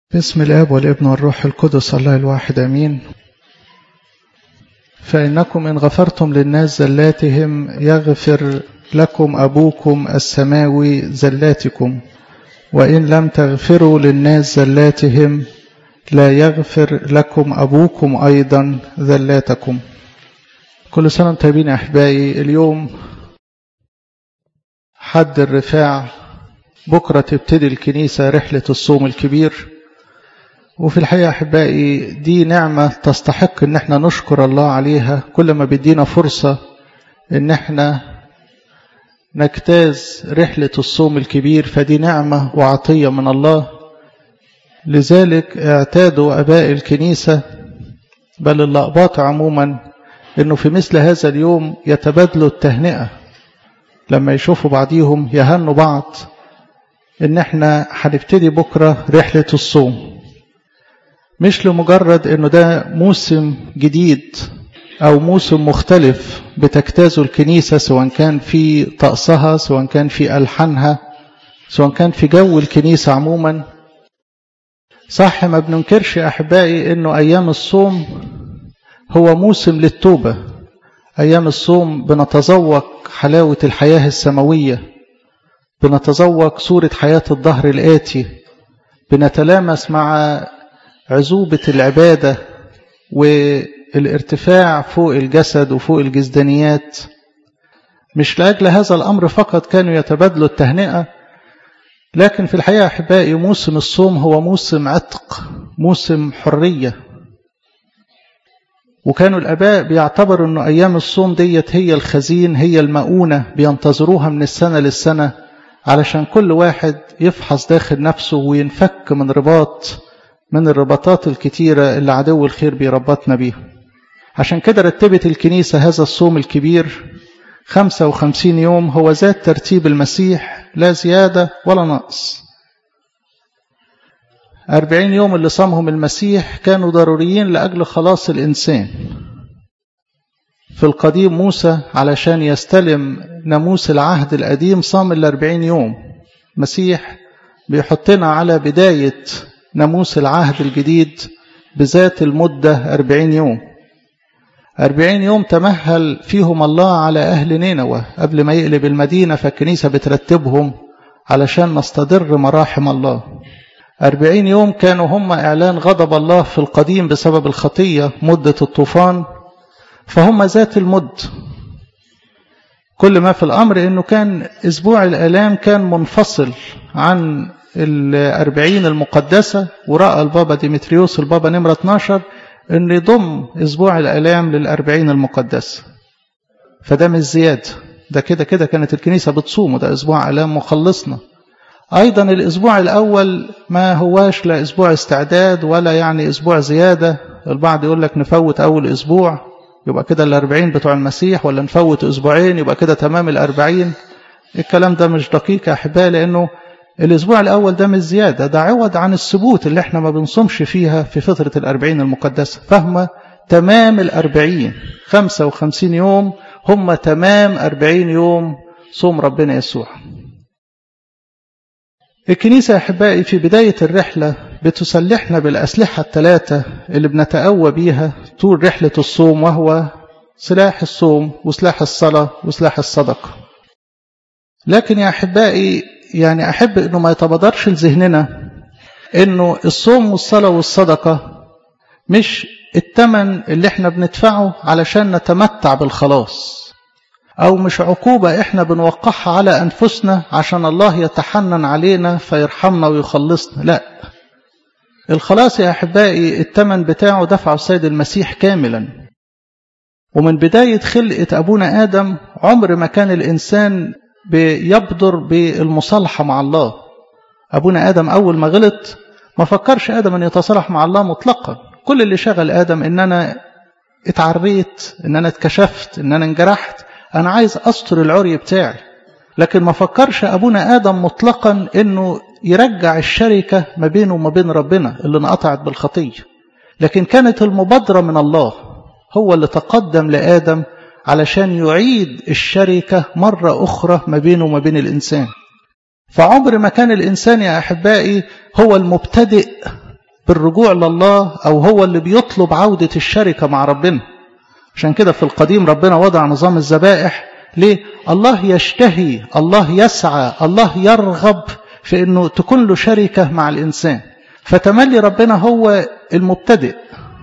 باسم الاب والابن والروح القدس الله الواحد امين فانكم ان غفرتم للناس زلاتهم يغفر لكم ابوكم السماوي زلاتكم وان لم تغفروا للناس زلاتهم لا يغفر لكم ابوكم ايضا زلاتكم كل سنه وانتم طيبين احبائي اليوم حد الرفاع بكره تبتدي الكنيسه رحله الصوم الكبير وفي الحقيقة أحبائي دي نعمة تستحق إن احنا نشكر الله عليها كل ما بيدينا فرصة إن احنا نجتاز رحلة الصوم الكبير فدي نعمة وعطية من الله لذلك اعتادوا أباء الكنيسة بل الأقباط عموما إنه في مثل هذا اليوم يتبادلوا التهنئة لما يشوفوا بعضيهم يهنوا بعض إن احنا هنبتدي بكرة رحلة الصوم مش لمجرد انه ده موسم جديد او موسم مختلف بتجتازه الكنيسة سواء كان في طقسها سواء كان في ألحانها سواء كان في جو الكنيسة عموما صح ما بننكرش أحبائي انه أيام الصوم هو موسم للتوبة أيام الصوم بنتذوق حلاوة الحياة السماوية بنتذوق صورة حياة الظهر الآتي بنتلامس مع عزوبة العبادة والارتفاع فوق الجسد وفوق الجزدانيات مش لأجل هذا الأمر فقط كانوا يتبادلوا التهنئة لكن في الحقيقة أحبائي موسم الصوم هو موسم عتق موسم حرية وكانوا الآباء بيعتبروا أنه أيام الصوم ديت هي الخزين هي المؤونة بينتظروها من السنة للسنة علشان كل واحد يفحص داخل نفسه وينفك من رباط من الرباطات الكتيرة اللي عدو الخير بيربطنا بيها عشان كده رتبت الكنيسة هذا الصوم الكبير 55 يوم هو ذات ترتيب المسيح لا زيادة ولا نقص 40 يوم اللي صامهم المسيح كانوا ضروريين لأجل خلاص الإنسان في القديم موسى علشان يستلم ناموس العهد القديم صام الأربعين يوم مسيح بيحطنا على بداية ناموس العهد الجديد بذات المدة أربعين يوم أربعين يوم تمهل فيهم الله على أهل نينوى قبل ما يقلب المدينة فالكنيسة بترتبهم علشان نستضر مراحم الله أربعين يوم كانوا هم إعلان غضب الله في القديم بسبب الخطية مدة الطوفان فهم ذات المد كل ما في الأمر أنه كان أسبوع الآلام كان منفصل عن الأربعين المقدسة ورأى البابا ديمتريوس البابا نمرة 12 أن يضم أسبوع الآلام للأربعين المقدسة فده مش زيادة ده كده كده كانت الكنيسة بتصوم وده أسبوع آلام مخلصنا أيضا الأسبوع الأول ما هواش لا أسبوع استعداد ولا يعني أسبوع زيادة البعض يقول لك نفوت أول أسبوع يبقى كده الأربعين بتوع المسيح ولا نفوت أسبوعين يبقى كده تمام الأربعين الكلام ده مش دقيق يا أحبائي لأنه الأسبوع الأول ده مش زيادة ده عوض عن السبوت اللي احنا ما بنصومش فيها في فترة الأربعين المقدسة فاهمة تمام الأربعين خمسة وخمسين يوم هم تمام أربعين يوم صوم ربنا يسوع الكنيسة يا أحبائي في بداية الرحلة بتسلحنا بالأسلحة الثلاثة اللي بنتقوى بيها طول رحلة الصوم وهو سلاح الصوم وسلاح الصلاة وسلاح الصدقة لكن يا أحبائي يعني أحب أنه ما يتبادرش لذهننا أنه الصوم والصلاة والصدقة مش التمن اللي احنا بندفعه علشان نتمتع بالخلاص أو مش عقوبة احنا بنوقعها على أنفسنا عشان الله يتحنن علينا فيرحمنا ويخلصنا لا الخلاص يا أحبائي التمن بتاعه دفعه السيد المسيح كاملا ومن بداية خلقة أبونا آدم عمر ما كان الإنسان بيبدر بالمصالحة مع الله أبونا آدم أول ما غلط ما فكرش آدم أن يتصالح مع الله مطلقا كل اللي شغل آدم أن أنا اتعريت أن أنا اتكشفت أن أنا انجرحت أنا عايز أستر العري بتاعي لكن ما فكرش أبونا آدم مطلقا أنه يرجع الشركة ما بينه وما بين ربنا اللي انقطعت بالخطية لكن كانت المبادرة من الله هو اللي تقدم لآدم علشان يعيد الشركة مرة أخرى ما بينه وما بين الإنسان فعمر ما كان الإنسان يا أحبائي هو المبتدئ بالرجوع لله أو هو اللي بيطلب عودة الشركة مع ربنا عشان كده في القديم ربنا وضع نظام الذبائح ليه؟ الله يشتهي الله يسعى الله يرغب في أنه تكون له شركة مع الإنسان فتملي ربنا هو المبتدئ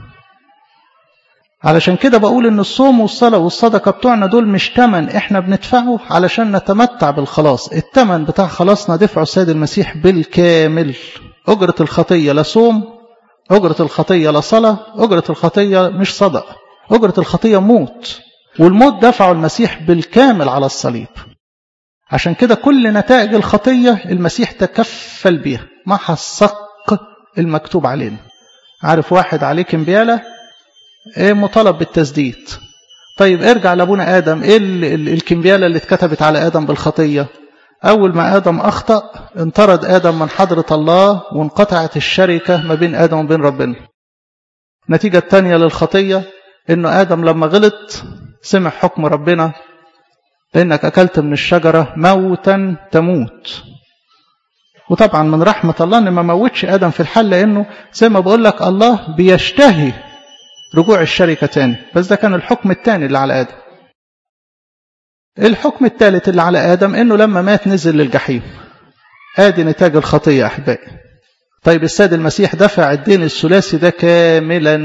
علشان كده بقول ان الصوم والصلاة والصدقة بتوعنا دول مش تمن احنا بندفعه علشان نتمتع بالخلاص التمن بتاع خلاصنا دفعه السيد المسيح بالكامل أجرة الخطية لا صوم أجرة الخطية لا صلاة أجرة الخطية مش صدقة أجرة الخطية موت والموت دفعه المسيح بالكامل على الصليب عشان كده كل نتائج الخطية المسيح تكفل بيها مع الصق المكتوب علينا عارف واحد عليه كمبيالة ايه مطالب بالتسديد طيب ارجع لابونا آدم ايه الكمبيالة اللي اتكتبت على آدم بالخطية أول ما آدم أخطأ انطرد آدم من حضرة الله وانقطعت الشركة ما بين آدم وبين ربنا النتيجة الثانية للخطية إنه آدم لما غلط سمع حكم ربنا لأنك أكلت من الشجرة موتا تموت وطبعا من رحمة الله إن ما موتش آدم في الحل لأنه زي ما بقول لك الله بيشتهي رجوع الشركة تاني بس ده كان الحكم الثاني اللي على آدم الحكم الثالث اللي على آدم إنه لما مات نزل للجحيم آدي نتاج الخطية أحبائي طيب السيد المسيح دفع الدين الثلاثي ده كاملا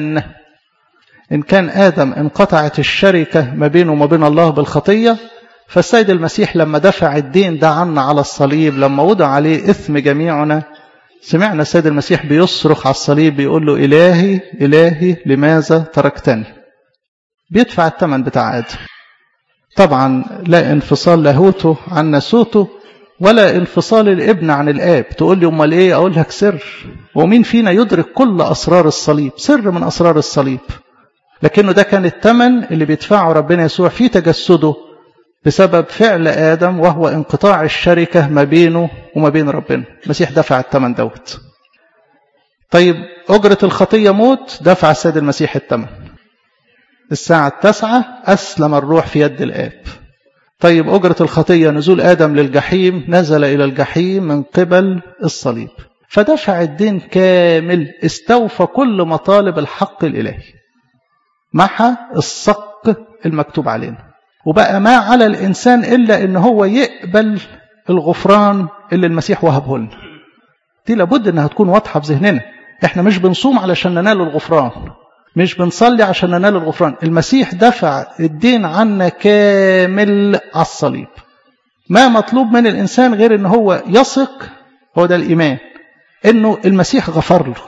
إن كان آدم انقطعت الشركة ما بينه وما بين الله بالخطية فالسيد المسيح لما دفع الدين ده عنا على الصليب لما وضع عليه إثم جميعنا سمعنا السيد المسيح بيصرخ على الصليب بيقول له إلهي إلهي لماذا تركتني بيدفع الثمن بتاع آدم طبعا لا انفصال لاهوته عن ناسوته ولا انفصال الابن عن الاب تقول لي امال ايه اقول لك سر ومين فينا يدرك كل اسرار الصليب سر من اسرار الصليب لكنه ده كان الثمن اللي بيدفعه ربنا يسوع في تجسده بسبب فعل ادم وهو انقطاع الشركه ما بينه وما بين ربنا المسيح دفع الثمن دوت طيب اجره الخطيه موت دفع السيد المسيح الثمن الساعة التاسعة أسلم الروح في يد الآب طيب أجرة الخطية نزول آدم للجحيم نزل إلى الجحيم من قبل الصليب فدفع الدين كامل استوفى كل مطالب الحق الإلهي محى الصق المكتوب علينا وبقى ما على الإنسان إلا إن هو يقبل الغفران اللي المسيح وهبه لنا دي لابد إنها تكون واضحة في ذهننا إحنا مش بنصوم علشان ننال الغفران مش بنصلي عشان ننال الغفران المسيح دفع الدين عنا كامل على الصليب ما مطلوب من الإنسان غير أنه هو يثق هو ده الإيمان أنه المسيح غفر له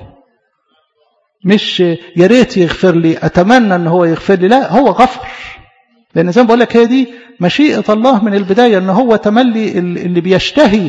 مش يا ريت يغفر لي أتمنى أنه هو يغفر لي لا هو غفر لأن زي ما بقول لك هي دي مشيئة الله من البداية أنه هو تملي اللي بيشتهي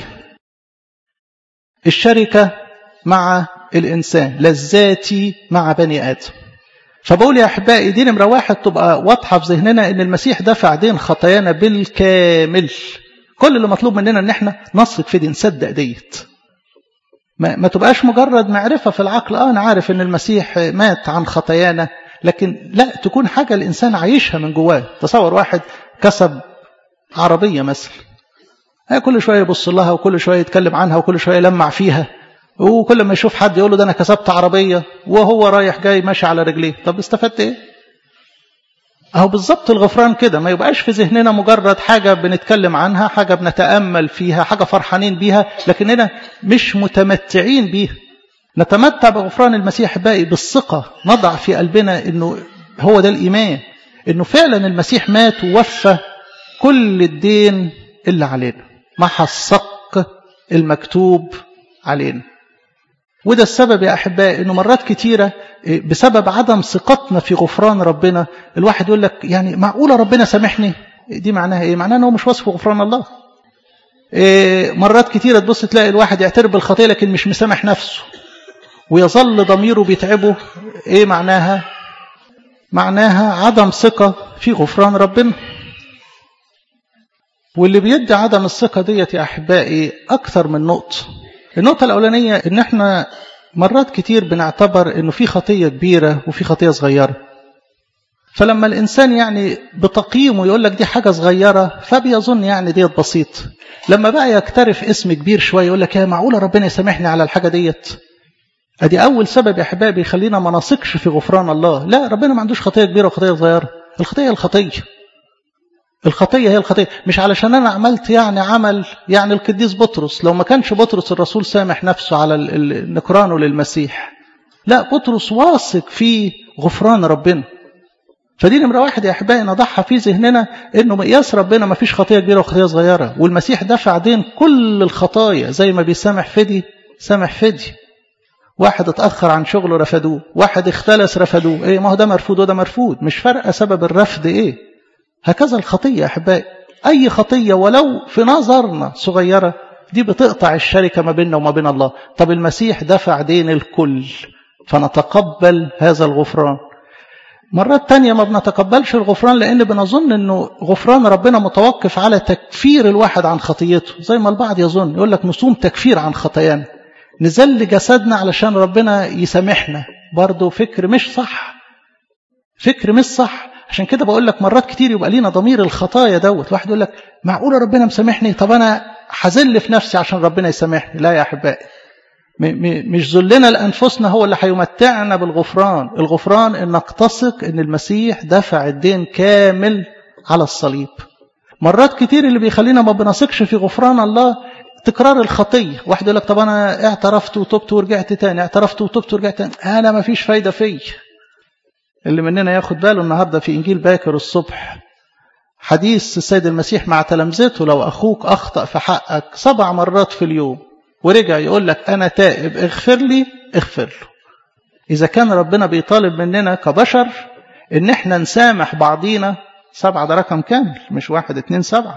الشركة مع الإنسان لذاتي مع بني آدم فبقول يا أحبائي دي نمرة واحد تبقى واضحة في ذهننا إن المسيح دفع دين خطايانا بالكامل كل اللي مطلوب مننا إن احنا نثق في دي نصدق ديت ما, ما تبقاش مجرد معرفة في العقل آه أنا عارف إن المسيح مات عن خطايانا لكن لا تكون حاجة الإنسان عايشها من جواه تصور واحد كسب عربية مثلا كل شوية يبص لها وكل شوية يتكلم عنها وكل شوية يلمع فيها وكل ما يشوف حد يقول له ده انا كسبت عربيه وهو رايح جاي ماشي على رجليه طب استفدت ايه اهو بالظبط الغفران كده ما يبقاش في ذهننا مجرد حاجه بنتكلم عنها حاجه بنتامل فيها حاجه فرحانين بيها لكننا مش متمتعين بيها نتمتع بغفران المسيح باقي بالثقه نضع في قلبنا انه هو ده الايمان انه فعلا المسيح مات ووفى كل الدين اللي علينا محى الصق المكتوب علينا وده السبب يا أحبائي أنه مرات كتيرة بسبب عدم ثقتنا في غفران ربنا الواحد يقول لك يعني معقولة ربنا سامحني دي معناها إيه؟ معناها أنه مش واثق في غفران الله إيه مرات كتيرة تبص تلاقي الواحد يعترف بالخطية لكن مش مسامح نفسه ويظل ضميره بيتعبه إيه معناها معناها عدم ثقة في غفران ربنا واللي بيدي عدم الثقة ديت يا أحبائي أكثر من نقطة النقطة الأولانية إن إحنا مرات كتير بنعتبر إنه في خطية كبيرة وفي خطية صغيرة فلما الإنسان يعني بتقييمه يقول لك دي حاجة صغيرة فبيظن يعني ديت بسيط لما بقى يكترف اسم كبير شوية يقول لك يا معقولة ربنا يسامحني على الحاجة ديت ادي اول سبب يا احبابي يخلينا ما نثقش في غفران الله لا ربنا ما عندوش خطيه كبيره وخطيه صغيره الخطيه الخطيه الخطيه هي الخطيه مش علشان انا عملت يعني عمل يعني القديس بطرس لو ما كانش بطرس الرسول سامح نفسه على نكرانه للمسيح لا بطرس واثق في غفران ربنا فدي نمرة واحد يا أحبائي نضعها في ذهننا إنه مقياس ربنا ما فيش خطية كبيرة وخطية صغيرة والمسيح دفع دين كل الخطايا زي ما بيسامح فدي سامح فدي واحد اتأخر عن شغله رفضوه واحد اختلس رفضوه ايه ما هو ده مرفوض وده مرفوض مش فارقة سبب الرفض ايه هكذا الخطية يا أحبائي أي خطية ولو في نظرنا صغيرة دي بتقطع الشركة ما بيننا وما بين الله طب المسيح دفع دين الكل فنتقبل هذا الغفران مرات تانية ما بنتقبلش الغفران لأن بنظن أنه غفران ربنا متوقف على تكفير الواحد عن خطيته زي ما البعض يظن يقول لك نصوم تكفير عن خطايانا نزل جسدنا علشان ربنا يسامحنا برضه فكر مش صح فكر مش صح عشان كده بقول لك مرات كتير يبقى لينا ضمير الخطايا دوت واحد يقول لك معقوله ربنا مسامحني طب انا هذل في نفسي عشان ربنا يسامحني لا يا احبائي مش ذلنا لانفسنا هو اللي هيمتعنا بالغفران الغفران انك تثق ان المسيح دفع الدين كامل على الصليب مرات كتير اللي بيخلينا ما بنثقش في غفران الله تكرار الخطيه واحد يقول لك طب انا اعترفت وتبت ورجعت تاني اعترفت وتبت ورجعت تاني انا ما فيش فايده فيا اللي مننا ياخد باله النهارده في انجيل باكر الصبح حديث السيد المسيح مع تلامذته لو اخوك اخطا في حقك سبع مرات في اليوم ورجع يقول لك انا تائب اغفر لي اغفر له اذا كان ربنا بيطالب مننا كبشر ان احنا نسامح بعضينا سبعة ده رقم كامل مش واحد اتنين سبعة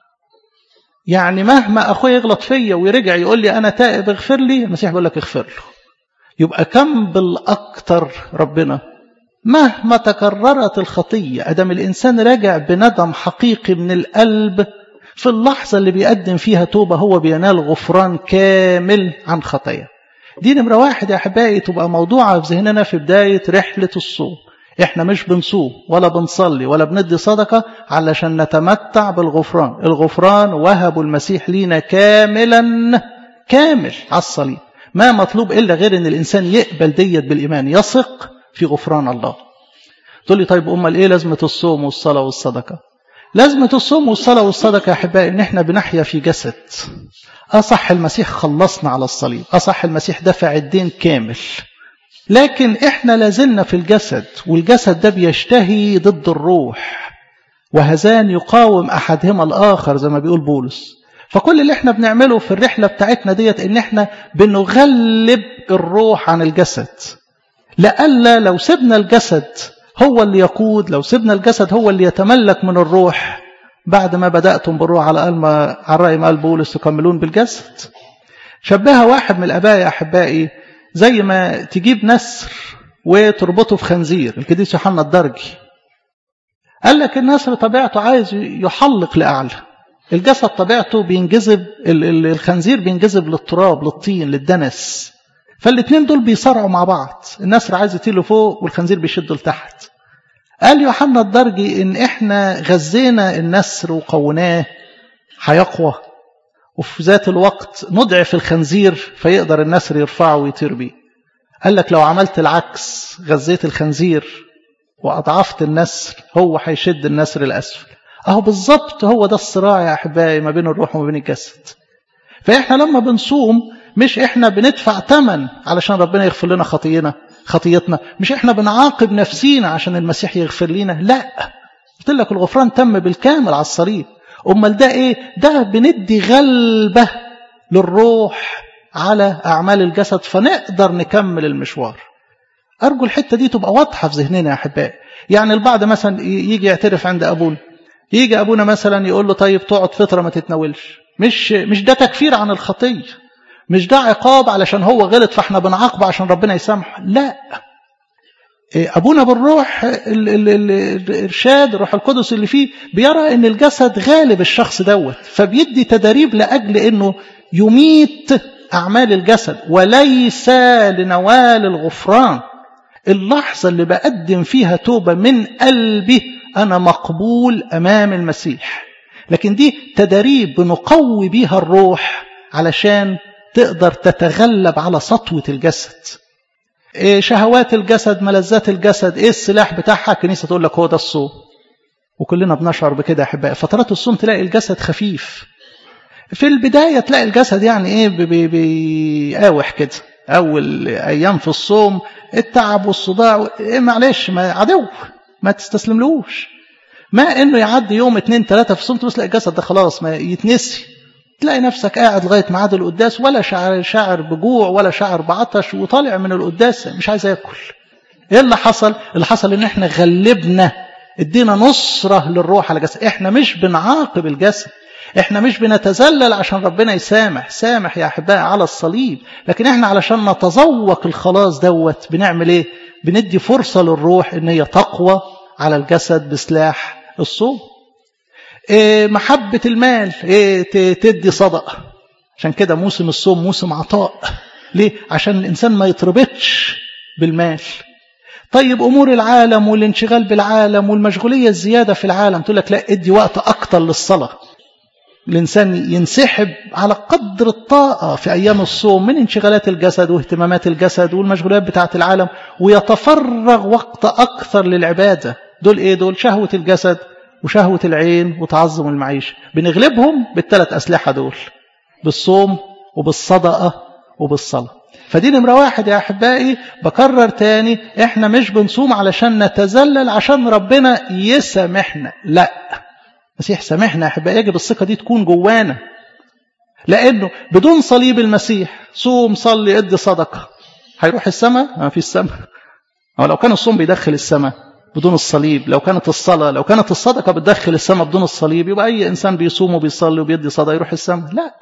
يعني مهما اخويا يغلط فيا ويرجع يقول لي انا تائب اغفر لي المسيح بيقول لك اغفر له يبقى كم بالاكتر ربنا مهما تكررت الخطية أدم الإنسان راجع بندم حقيقي من القلب في اللحظة اللي بيقدم فيها توبة هو بينال غفران كامل عن خطايا دي نمرة واحد يا أحبائي تبقى موضوعة في ذهننا في بداية رحلة الصوم احنا مش بنصوم ولا بنصلي ولا بندي صدقة علشان نتمتع بالغفران الغفران وهب المسيح لينا كاملا كامل على الصليب ما مطلوب إلا غير أن الإنسان يقبل ديت بالإيمان يثق في غفران الله تقول لي طيب أمال إيه لازمة الصوم والصلاة والصدقة لازمة الصوم والصلاة والصدقة يا أحبائي إن إحنا بنحيا في جسد أصح المسيح خلصنا على الصليب أصح المسيح دفع الدين كامل لكن إحنا لازلنا في الجسد والجسد ده بيشتهي ضد الروح وهذان يقاوم أحدهما الآخر زي ما بيقول بولس فكل اللي احنا بنعمله في الرحلة بتاعتنا ديت ان احنا بنغلب الروح عن الجسد لألا لو سبنا الجسد هو اللي يقود لو سبنا الجسد هو اللي يتملك من الروح بعد ما بدأتم بالروح على ما على رأي ما قال بولس تكملون بالجسد شبهها واحد من الآباء يا أحبائي زي ما تجيب نسر وتربطه في خنزير القديس يوحنا الدرجي قال لك النسر طبيعته عايز يحلق لأعلى الجسد طبيعته بينجذب الخنزير بينجذب للتراب للطين للدنس فالاثنين دول بيصارعوا مع بعض النسر عايز يطير لفوق والخنزير بيشد لتحت قال يوحنا الدرجي ان احنا غذينا النسر وقوناه هيقوى وفي ذات الوقت نضعف الخنزير فيقدر النسر يرفعه ويطير بيه قال لك لو عملت العكس غذيت الخنزير واضعفت النسر هو هيشد النسر الاسفل اهو بالظبط هو ده الصراع يا احبائي ما بين الروح وما بين الجسد فاحنا لما بنصوم مش احنا بندفع ثمن علشان ربنا يغفر لنا خطينا خطيتنا مش احنا بنعاقب نفسينا عشان المسيح يغفر لنا لا قلت لك الغفران تم بالكامل على الصليب امال ده ايه ده بندي غلبه للروح على اعمال الجسد فنقدر نكمل المشوار ارجو الحته دي تبقى واضحه في ذهننا يا احبائي يعني البعض مثلا يجي يعترف عند ابونا يجي ابونا مثلا يقول له طيب تقعد فتره ما تتناولش مش مش ده تكفير عن الخطيه مش ده عقاب علشان هو غلط فاحنا بنعاقبه عشان ربنا يسامحه لا ابونا بالروح الارشاد الروح القدس اللي فيه بيرى ان الجسد غالب الشخص دوت فبيدي تدريب لاجل انه يميت اعمال الجسد وليس لنوال الغفران اللحظه اللي بقدم فيها توبه من قلبي انا مقبول امام المسيح لكن دي تدريب بنقوي بيها الروح علشان تقدر تتغلب على سطوة الجسد إيه شهوات الجسد ملذات الجسد ايه السلاح بتاعها الكنيسه تقول لك هو ده الصوم وكلنا بنشعر بكده يا احبائي فترات الصوم تلاقي الجسد خفيف في البدايه تلاقي الجسد يعني ايه بيقاوح كده اول ايام في الصوم التعب والصداع إيه معلش ما عدو ما تستسلملوش ما انه يعدي يوم اتنين تلاته في الصوم تبص تلاقي الجسد ده خلاص ما يتنسي تلاقي نفسك قاعد لغايه ميعاد القداس ولا شعر شاعر بجوع ولا شاعر بعطش وطالع من القداس مش عايز ياكل ايه اللي حصل اللي حصل ان احنا غلبنا ادينا نصره للروح على الجسد احنا مش بنعاقب الجسد احنا مش بنتذلل عشان ربنا يسامح سامح يا احبائي على الصليب لكن احنا علشان نتذوق الخلاص دوت بنعمل ايه بندي فرصه للروح ان هي تقوى على الجسد بسلاح الصوم إيه محبة المال إيه تدي صدقة عشان كده موسم الصوم موسم عطاء ليه عشان الإنسان ما يتربطش بالمال طيب أمور العالم والانشغال بالعالم والمشغولية الزيادة في العالم تقول لك لا ادي وقت أكتر للصلاة الإنسان ينسحب على قدر الطاقة في أيام الصوم من انشغالات الجسد واهتمامات الجسد والمشغولات بتاعة العالم ويتفرغ وقت أكثر للعبادة دول إيه دول شهوة الجسد وشهوة العين وتعظم المعيشة بنغلبهم بالثلاث أسلحة دول بالصوم وبالصدقة وبالصلاة فدي نمرة واحد يا أحبائي بكرر تاني إحنا مش بنصوم علشان نتذلل عشان ربنا يسامحنا لا المسيح سامحنا يا أحبائي يجب الثقة دي تكون جوانا لأنه بدون صليب المسيح صوم صلي ادي صدقة هيروح السماء ما في السماء أو لو كان الصوم بيدخل السماء بدون الصليب لو كانت الصلاة لو كانت الصدقة بتدخل السماء بدون الصليب يبقى أي إنسان بيصوم وبيصلي وبيدي صدقة يروح السماء لا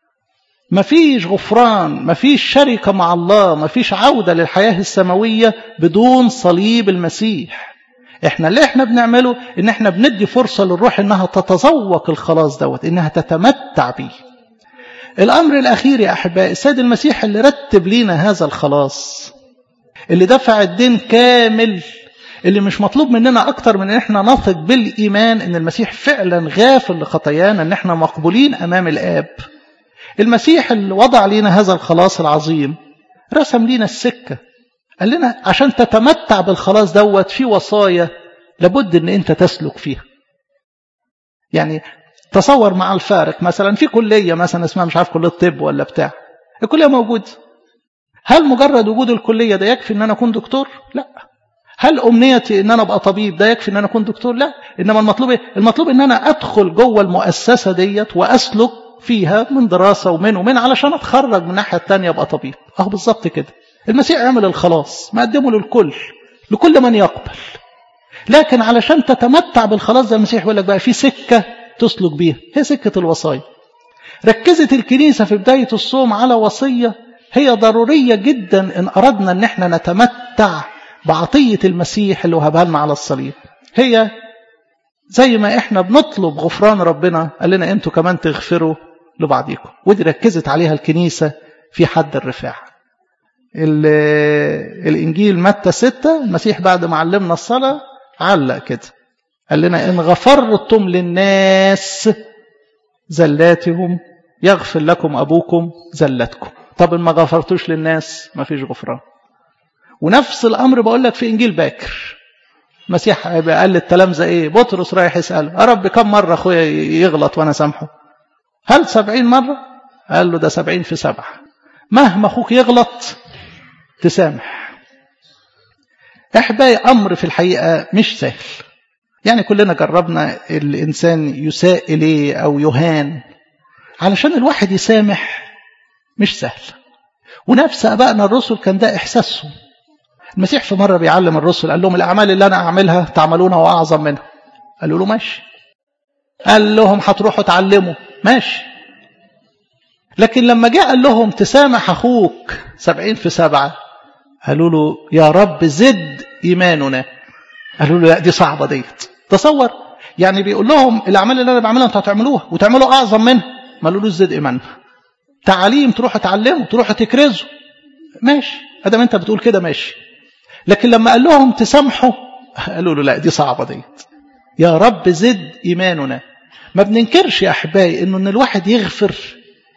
مفيش غفران مفيش شركة مع الله مفيش عودة للحياة السماوية بدون صليب المسيح احنا اللي احنا بنعمله ان احنا بندي فرصة للروح انها تتذوق الخلاص دوت انها تتمتع بيه الامر الاخير يا احبائي السيد المسيح اللي رتب لينا هذا الخلاص اللي دفع الدين كامل اللي مش مطلوب مننا أكتر من أن احنا نثق بالإيمان أن المسيح فعلا غافل لخطايانا أن احنا مقبولين أمام الآب المسيح اللي وضع لنا هذا الخلاص العظيم رسم لنا السكة قال لنا عشان تتمتع بالخلاص دوت في وصايا لابد أن أنت تسلك فيها يعني تصور مع الفارق مثلا في كلية مثلا اسمها مش عارف كلية طب ولا بتاع الكلية موجود هل مجرد وجود الكلية ده يكفي ان انا اكون دكتور لا هل امنيتي ان انا ابقى طبيب ده يكفي ان انا اكون دكتور لا انما المطلوب ايه المطلوب ان انا ادخل جوه المؤسسه ديت واسلك فيها من دراسه ومن ومن علشان اتخرج من الناحيه الثانيه ابقى طبيب اهو بالظبط كده المسيح عمل الخلاص مقدمه للكل لكل من يقبل لكن علشان تتمتع بالخلاص ده المسيح يقول لك بقى في سكه تسلك بيها هي سكه الوصايا ركزت الكنيسه في بدايه الصوم على وصيه هي ضروريه جدا ان اردنا ان احنا نتمتع بعطية المسيح اللي وهبها لنا على الصليب هي زي ما احنا بنطلب غفران ربنا قال لنا انتوا كمان تغفروا لبعضيكم ودي ركزت عليها الكنيسة في حد الرفاع الإنجيل متى ستة المسيح بعد ما علمنا الصلاة علق كده قال لنا إن غفرتم للناس زلاتهم يغفر لكم أبوكم زلتكم طب إن ما غفرتوش للناس ما فيش غفران ونفس الأمر بقول لك في إنجيل باكر المسيح قال للتلامذة إيه بطرس رايح يسأله يا رب كم مرة أخويا يغلط وأنا سامحه هل سبعين مرة قال له ده سبعين في سبعة مهما أخوك يغلط تسامح إحباء أمر في الحقيقة مش سهل يعني كلنا جربنا الإنسان يساء إليه أو يهان علشان الواحد يسامح مش سهل ونفس أبائنا الرسل كان ده إحساسهم المسيح في مرة بيعلم الرسل قال لهم الأعمال اللي أنا أعملها تعملونها وأعظم منها قالوا له ماشي قال لهم هتروحوا تعلموا ماشي لكن لما جاء قال لهم تسامح أخوك سبعين في سبعة قالوا له يا رب زد إيماننا قالوا له لا دي صعبة ديت تصور يعني بيقول لهم الأعمال اللي أنا بعملها أنتوا هتعملوها وتعملوا أعظم منها ما قالوا له زد إيماننا تعاليم تروحوا تعلموا تروحوا تكرزوا ماشي ادام انت بتقول كده ماشي لكن لما قال لهم تسامحوا قالوا له لا دي صعبه ديت يا رب زد ايماننا ما بننكرش يا احبائي انه ان الواحد يغفر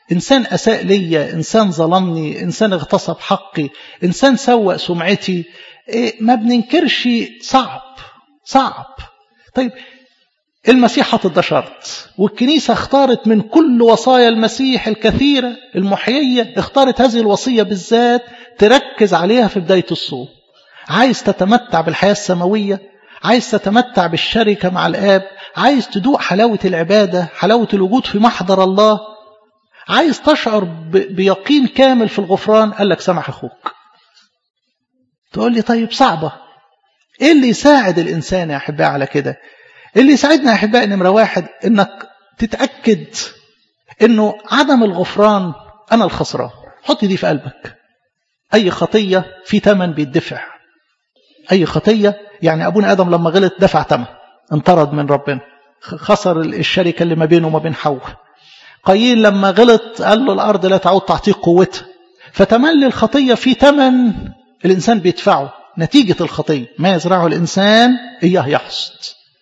إنسان أساء ليا إنسان ظلمني إنسان اغتصب حقي إنسان سوء سمعتي إيه ما بننكرش صعب صعب طيب المسيح حاطط ده شرط والكنيسة اختارت من كل وصايا المسيح الكثيرة المحيية اختارت هذه الوصية بالذات تركز عليها في بداية الصوم عايز تتمتع بالحياة السماوية عايز تتمتع بالشركة مع الآب عايز تدوق حلاوة العبادة حلاوة الوجود في محضر الله عايز تشعر بيقين كامل في الغفران قال لك سامح أخوك تقول لي طيب صعبة ايه اللي يساعد الإنسان يا أحبائي على كده اللي يساعدنا يا أحبائي نمرة واحد إنك تتأكد إنه عدم الغفران أنا الخسران حط دي في قلبك أي خطية في تمن بيدفع أي خطية يعني أبونا آدم لما غلط دفع تمن انطرد من ربنا خسر الشركة اللي ما بينه وما بين حواء قايين لما غلط قال له الأرض لا تعود تعطيك قوتها فتملي الخطية في تمن الإنسان بيدفعه نتيجة الخطية ما يزرعه الإنسان إياه يحصد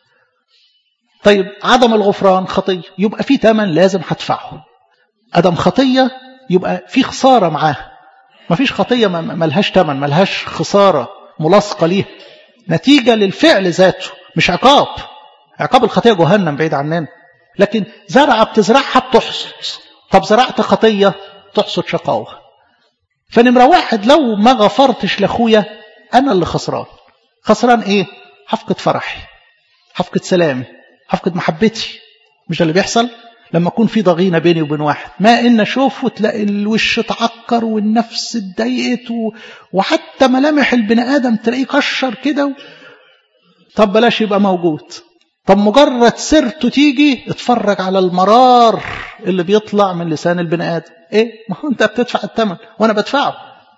طيب عدم الغفران خطية يبقى في تمن لازم هدفعه أدم خطية يبقى في خسارة معاه ما فيش خطية ملهاش تمن ملهاش خسارة ملاصقة ليها نتيجة للفعل ذاته مش عقاب عقاب الخطية جهنم بعيد عننا لكن زرعة بتزرعها بتحصد طب زرعت خطية تحصد شقاوة فنمرة واحد لو ما غفرتش لأخويا أنا اللي خسران خسران إيه؟ هفقد فرحي هفقد سلامي هفقد محبتي مش ده اللي بيحصل لما يكون في ضغينة بيني وبين واحد ما إن أشوف وتلاقي الوش اتعكر والنفس اتضايقت و... وحتى ملامح البني آدم تلاقيه كشر كده و... طب بلاش يبقى موجود طب مجرد سيرته تيجي اتفرج على المرار اللي بيطلع من لسان البني آدم ايه ما هو انت بتدفع الثمن وانا بدفعه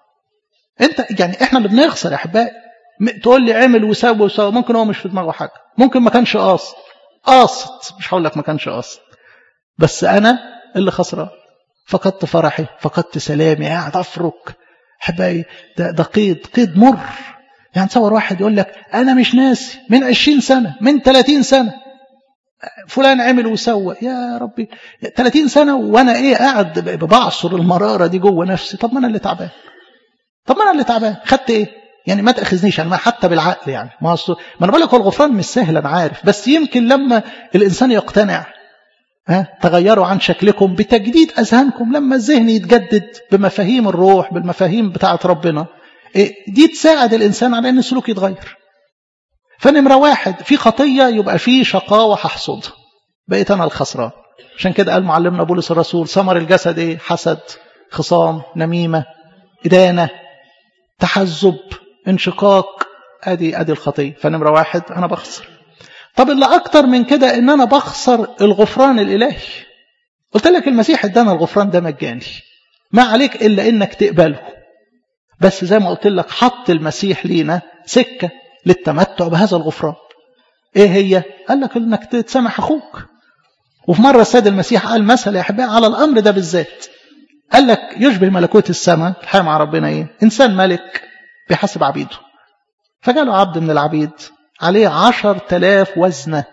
انت يعني احنا اللي بنخسر يا احبائي تقول لي عمل وسوى وسوى ممكن هو مش في دماغه حاجه ممكن ما كانش قاصد قاصد مش هقول لك ما كانش قاصد بس انا اللي خسران فقدت فرحي فقدت سلامي قاعد افرك احبائي ده, ده قيد قيد مر يعني تصور واحد يقول لك انا مش ناسي من 20 سنه من 30 سنه فلان عمل وسوى يا ربي 30 سنه وانا ايه قاعد بعصر المراره دي جوه نفسي طب ما انا اللي تعبان طب ما انا اللي تعبان خدت ايه يعني ما تاخذنيش انا حتى بالعقل يعني ما ما انا بقول لك هو الغفران مش سهل انا عارف بس يمكن لما الانسان يقتنع ها تغيروا عن شكلكم بتجديد اذهانكم لما الذهن يتجدد بمفاهيم الروح بالمفاهيم بتاعه ربنا دي تساعد الانسان على ان السلوك يتغير فنمره واحد في خطيه يبقى في شقاوه هحصدها بقيت انا الخسران عشان كده قال معلمنا بولس الرسول ثمر الجسد ايه حسد خصام نميمه ادانه تحزب انشقاق ادي ادي الخطيه فنمره واحد انا بخسر طب اللي اكتر من كده ان انا بخسر الغفران الالهي قلت لك المسيح ادانا الغفران ده مجاني ما عليك الا انك تقبله بس زي ما قلت لك حط المسيح لينا سكه للتمتع بهذا الغفران ايه هي قال لك انك تسامح اخوك وفي مره السيد المسيح قال مثل يا احبائي على الامر ده بالذات قال لك يشبه ملكوت السماء الحياه مع ربنا ايه انسان ملك بيحاسب عبيده فجاله عبد من العبيد عليه عشر تلاف وزنة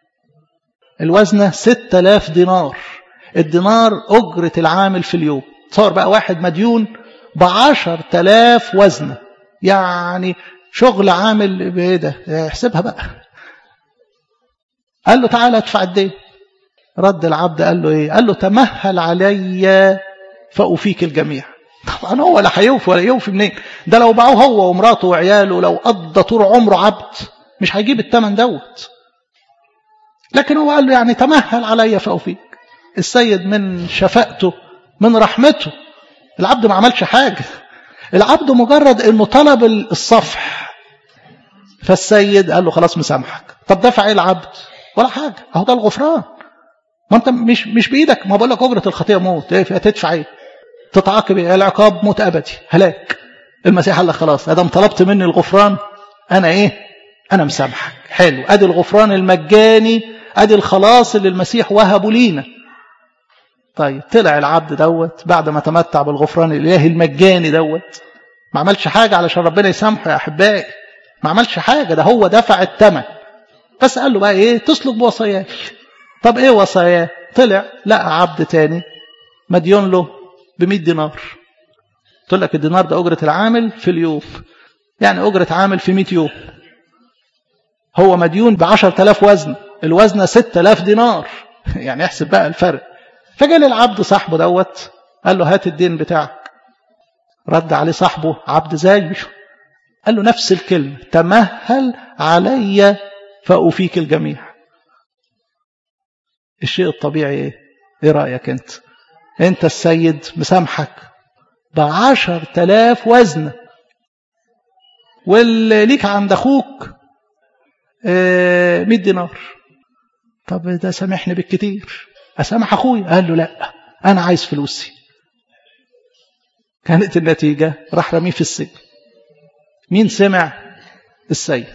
الوزنة ست تلاف دينار الدينار أجرة العامل في اليوم تصور بقى واحد مديون بعشر تلاف وزنة يعني شغل عامل بايه ده احسبها بقى قال له تعالى ادفع الدين رد العبد قال له ايه قال له تمهل علي فأوفيك الجميع طبعا هو لا هيوفي ولا يوفي منين ده لو باعوه هو ومراته وعياله لو قضى طول عمره عبد مش هيجيب الثمن دوت لكن هو قال له يعني تمهل علي فأوفيك السيد من شفقته من رحمته العبد ما عملش حاجة العبد مجرد انه طلب الصفح فالسيد قال له خلاص مسامحك طب دفع ايه العبد ولا حاجة اهو ده الغفران ما انت مش مش بايدك ما بقول لك اجره الخطيه موت ايه تدفع ايه تتعاقب ايه العقاب موت ابدي هلاك المسيح قال لك خلاص ادم طلبت مني الغفران انا ايه انا مسامحك حلو ادي الغفران المجاني ادي الخلاص اللي المسيح وهبه لينا طيب طلع العبد دوت بعد ما تمتع بالغفران الالهي المجاني دوت ما عملش حاجه علشان ربنا يسامحه يا احبائي ما عملش حاجه ده هو دفع الثمن بس قال له بقى ايه تسلك بوصاياي طب ايه وصاياه طلع لقى عبد تاني مديون له ب 100 دينار قلت لك الدينار ده أجرة العامل في اليوم يعني أجرة عامل في 100 يوم هو مديون ب 10000 وزن الوزنة 6000 دينار يعني احسب بقى الفرق فجاء للعبد صاحبه دوت قال له هات الدين بتاعك رد عليه صاحبه عبد زيه قال له نفس الكلمة تمهل علي فأوفيك الجميع الشيء الطبيعي ايه ايه رأيك انت انت السيد مسامحك بعشر تلاف وزن واللي ليك عند اخوك اه مئة دينار طب ده سامحني بالكتير اسامح اخويا قال له لا انا عايز فلوسي كانت النتيجة راح رميه في السجن مين سمع السيد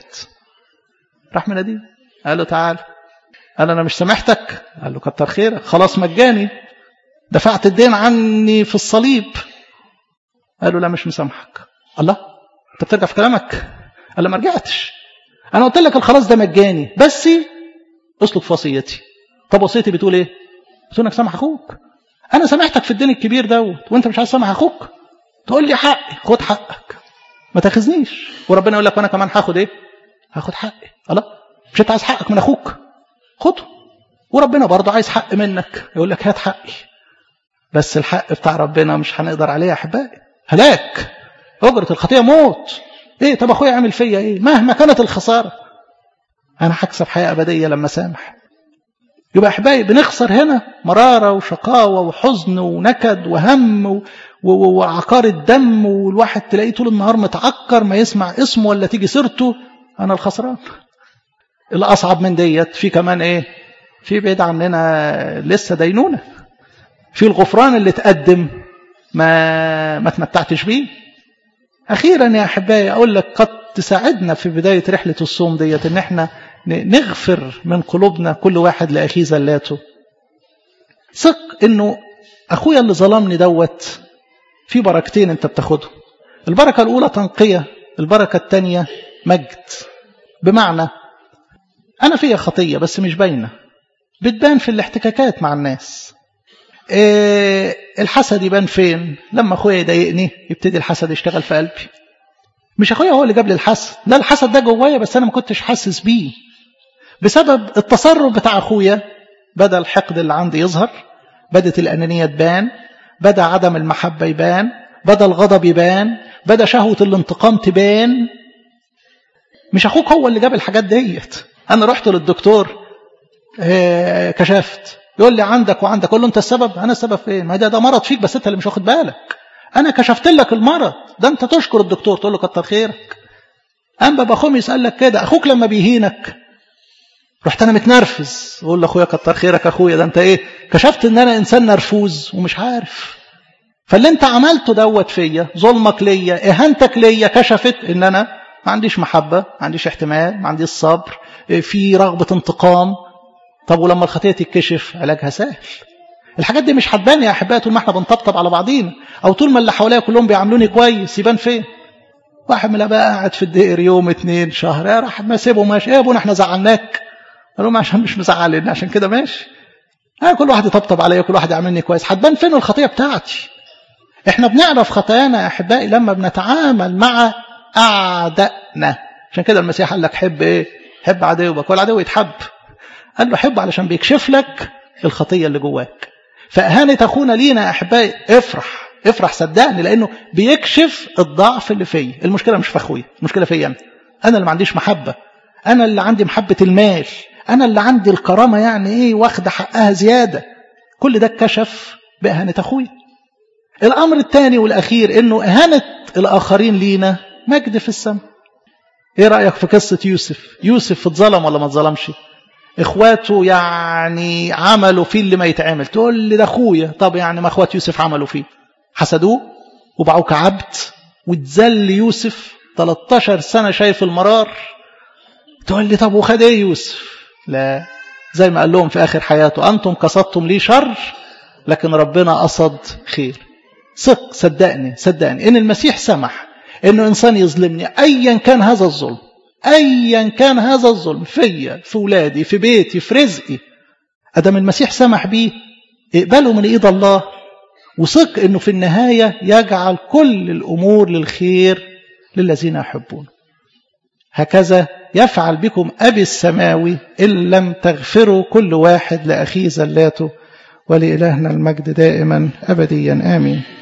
راح مناديه قال له تعال قال انا مش سامحتك قال له كتر خيرك خلاص مجاني دفعت الدين عني في الصليب قال له لا مش مسامحك الله انت بترجع في كلامك قال له ما رجعتش انا قلت لك الخلاص ده مجاني بس اسلك في وصيتي طب وصيتي بتقول ايه بتقول انك سامح اخوك انا سامحتك في الدين الكبير دوت وانت مش عايز تسامح اخوك تقول لي حقي خد حقك ما تاخذنيش وربنا يقول لك وانا كمان هاخد ايه هاخد حقي الله مش انت عايز حقك من اخوك خده وربنا برضه عايز حق منك يقول لك هات حقي بس الحق بتاع ربنا مش هنقدر عليه يا احبائي هلاك اجره الخطيه موت ايه طب اخويا عمل فيا ايه مهما كانت الخساره انا هكسب حياه ابديه لما سامح يبقى احبائي بنخسر هنا مراره وشقاوه وحزن ونكد وهم و... وعقار الدم والواحد تلاقيه طول النهار متعكر ما يسمع اسمه ولا تيجي سيرته انا الخسران الاصعب من ديت في كمان ايه في بعيد عننا لسه دينونه في الغفران اللي تقدم ما ما تمتعتش بيه اخيرا يا احبائي اقول لك قد تساعدنا في بدايه رحله الصوم ديت ان احنا نغفر من قلوبنا كل واحد لاخيه زلاته ثق انه اخويا اللي ظلمني دوت في بركتين انت بتاخدهم البركه الاولى تنقيه البركه الثانيه مجد بمعنى انا فيا خطيه بس مش باينه بتبان في الاحتكاكات مع الناس إيه الحسد يبان فين لما اخويا يضايقني يبتدي الحسد يشتغل في قلبي مش اخويا هو اللي جاب لي الحسد لا الحسد ده جوايا بس انا ما كنتش حاسس بيه بسبب التصرف بتاع اخويا بدا الحقد اللي عندي يظهر بدت الانانيه تبان بدا عدم المحبه يبان بدا الغضب يبان بدا شهوه الانتقام تبان مش اخوك هو اللي جاب الحاجات ديت انا رحت للدكتور إيه كشفت يقول لي عندك وعندك اقول له انت السبب انا السبب فين ما ده ده مرض فيك بس انت اللي مش واخد بالك انا كشفت لك المرض ده انت تشكر الدكتور تقول له كتر خيرك قام بابا اخوه يسال لك كده اخوك لما بيهينك رحت انا متنرفز اقول لاخويا كتر خيرك اخويا ده انت ايه كشفت ان انا انسان نرفوز ومش عارف فاللي انت عملته دوت فيا ظلمك ليا اهانتك ليا كشفت ان انا ما عنديش محبه ما عنديش احتمال ما عنديش صبر في رغبه انتقام طب ولما الخطيه تتكشف علاجها سهل الحاجات دي مش هتبان يا احبائي طول ما احنا بنطبطب على بعضينا او طول ما اللي حواليا كلهم بيعاملوني كويس يبان فين واحد من بقى قاعد في الدقر يوم اتنين شهر يا راح ما سيبه ماشي يا ابونا احنا زعلناك قال لهم عشان مش مزعلني عشان كده ماشي ها كل واحد يطبطب عليا كل واحد يعاملني كويس هتبان فين الخطيه بتاعتي احنا بنعرف خطايانا يا احبائي لما بنتعامل مع اعدائنا عشان كده المسيح قال لك حب ايه حب عدوك والعدو يتحب قال له حب علشان بيكشف لك الخطيه اللي جواك فاهانه اخونا لينا يا احبائي افرح افرح صدقني لانه بيكشف الضعف اللي فيا المشكله مش في اخويا المشكله فيا انا انا اللي ما عنديش محبه انا اللي عندي محبه المال انا اللي عندي الكرامه يعني ايه واخده حقها زياده كل ده اتكشف باهانه اخويا الامر الثاني والاخير انه اهانه الاخرين لينا مجد في السماء ايه رايك في قصه يوسف يوسف اتظلم ولا ما اتظلمش اخواته يعني عملوا فيه اللي ما يتعمل تقول لي ده اخويا طب يعني ما اخوات يوسف عملوا فيه حسدوه وباعوه كعبد واتذل يوسف 13 سنه شايف المرار تقول لي طب وخد ايه يوسف لا زي ما قال لهم في اخر حياته انتم قصدتم لي شر لكن ربنا قصد خير ثق صدقني صدقني ان المسيح سمح انه انسان يظلمني ايا كان هذا الظلم ايا كان هذا الظلم فيا في ولادي في بيتي في رزقي ادم المسيح سمح بيه اقبله من ايد الله وثق أنه في النهاية يجعل كل الأمور للخير للذين يحبون هكذا يفعل بكم أبي السماوي إن لم تغفروا كل واحد لأخيه زلاته ولإلهنا المجد دائما أبديا آمين